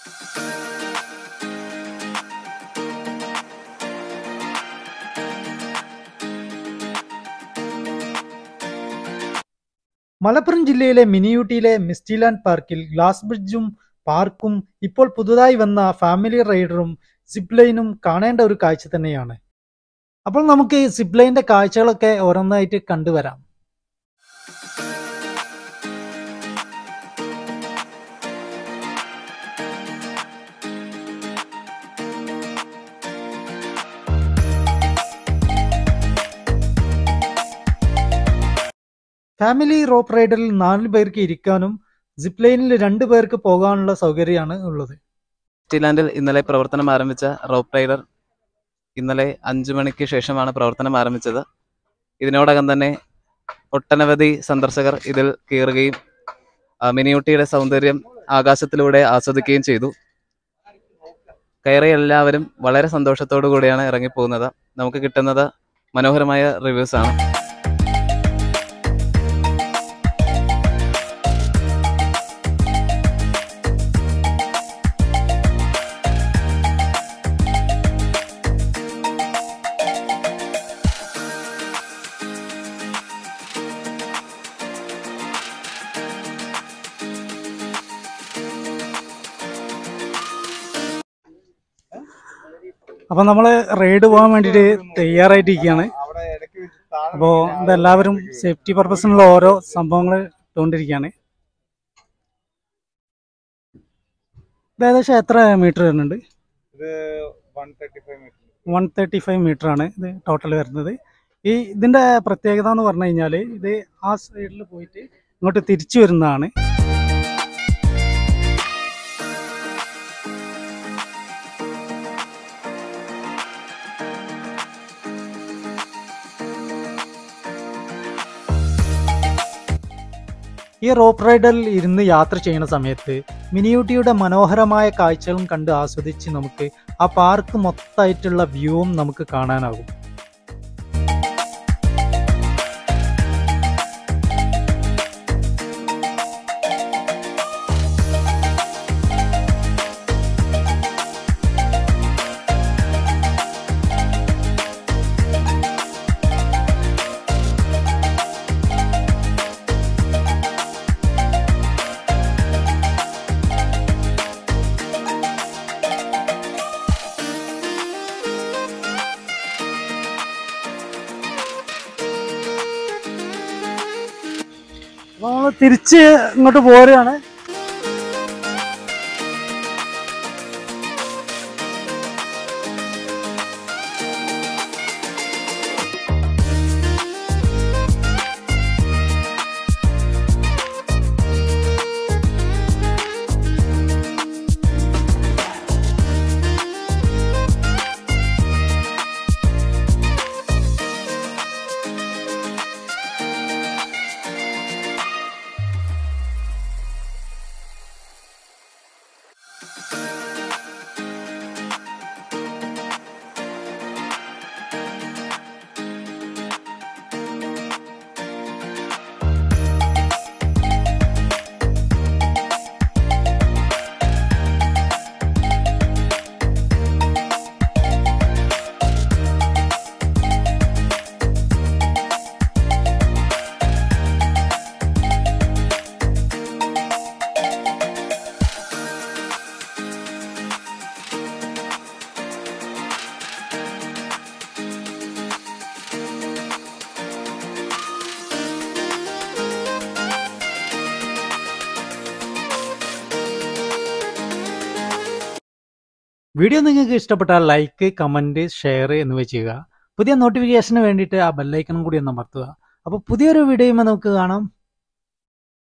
മലപ്പുറം ജില്ലയിലെ മിനിയൂട്ടിയിലെ മിസ്റ്റിലാൻഡ് പാർക്കിൽ ഗ്ലാസ് ബ്രിഡ്ജും പാർക്കും ഇപ്പോൾ പുതുതായി വന്ന ഫാമിലി റൈഡറും സിപ്ലൈനും കാണേണ്ട ഒരു കാഴ്ച തന്നെയാണ് അപ്പോൾ നമുക്ക് സിപ്ലൈൻ്റെ കാഴ്ചകളൊക്കെ ഓരോന്നായിട്ട് കണ്ടുവരാം ഫാമിലി റോപ്പ് റൈഡറിൽ നാല് പേർക്ക് ഇരിക്കാനും സിപ്പ് ലൈനിൽ രണ്ട് പേർക്ക് പോകാനുള്ള സൗകര്യമാണ് ഉള്ളത് ലാൻഡിൽ ഇന്നലെ പ്രവർത്തനം ആരംഭിച്ച റോപ്പ് റൈഡർ ഇന്നലെ അഞ്ചു മണിക്ക് ശേഷമാണ് പ്രവർത്തനം ആരംഭിച്ചത് ഇതിനോടകം തന്നെ ഒട്ടനവധി സന്ദർശകർ ഇതിൽ കയറുകയും ആ, മിനിയൂട്ടിയുടെ സൗന്ദര്യം ആകാശത്തിലൂടെ ആസ്വദിക്കുകയും ചെയ്തു കയറിയ എല്ലാവരും വളരെ സന്തോഷത്തോടു കൂടിയാണ് ഇറങ്ങിപ്പോകുന്നത് നമുക്ക് കിട്ടുന്നത് മനോഹരമായ റിവ്യൂസ് ആണ് അപ്പോൾ നമ്മൾ റൈഡ് പോകാൻ വേണ്ടിയിട്ട് തയ്യാറായിട്ടിരിക്കുകയാണ് അപ്പോൾ ഇതെല്ലാവരും സേഫ്റ്റി പർപ്പസിനുള്ള ഓരോ സംഭവങ്ങൾ ഇട്ടുകൊണ്ടിരിക്കുകയാണ് ഇത് ഏകദേശം എത്ര മീറ്റർ വരുന്നുണ്ട് ഇത് one thirty five meter one thirty five meter ആണ് ഇത് ടോട്ടൽ വരുന്നത് ഈ ഇതിൻ്റെ പ്രത്യേകത എന്ന് പറഞ്ഞു കഴിഞ്ഞാൽ ഇത് ആ സൈഡിൽ പോയിട്ട് ഇങ്ങോട്ട് തിരിച്ചു വരുന്നതാണ് ഈ റോപ്പ് റൈഡറിൽ ഇരുന്ന് യാത്ര ചെയ്യുന്ന സമയത്ത് മിനിയൂട്ടിയുടെ മനോഹരമായ കാഴ്ചകളും കണ്ട് ആസ്വദിച്ച് നമുക്ക് ആ പാർക്ക് മൊത്തമായിട്ടുള്ള വ്യൂവും നമുക്ക് കാണാനാകും അപ്പോൾ നമ്മൾ തിരിച്ച് ഇങ്ങോട്ട് പോരുകയാണ് വീഡിയോ നിങ്ങൾക്ക് ഇഷ്ടപ്പെട്ടാൽ ലൈക്ക് കമൻറ്റ് ഷെയർ എന്നിവ ചെയ്യുക പുതിയ നോട്ടിഫിക്കേഷന് വേണ്ടിയിട്ട് ആ ബെല്ലൈക്കണും കൂടി ഒന്ന് അമർത്തുക അപ്പോൾ പുതിയൊരു വീഡിയോയുമായി നമുക്ക് കാണാം